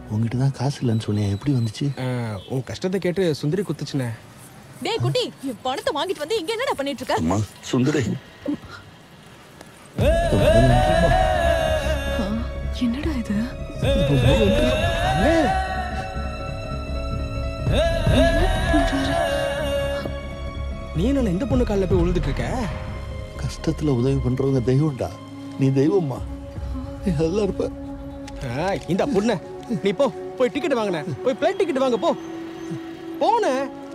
உங்ககிட்ட தான் காசு இல்லைன்னு சொன்னேன் எப்படி வந்துச்சு அஹ், உன் கஷ்டத்தை கேட்டு சுந்தரி குத்துச்சுண்ணே டேய் குட்டி என் பணத்தை வாங்கிட்டு வந்து இங்க என்னடா பண்ணிட்டு இருக்க அம்மா சுந்தரி என்னடா இது நீ என்ன இந்த பொண்ணு காலில் போய் விழுந்துட்டு இருக்க கஷ்டத்துல உதவி பண்றவங்க தெய்வம்டா நீ தெய்வம்மா நீ நல்லா இருப்ப அஹ், இந்த பொண்ணு நீ போ போய் டிக்கெட் வாங்கின போய் பிளைட் டிக்கெட் வாங்க போ போன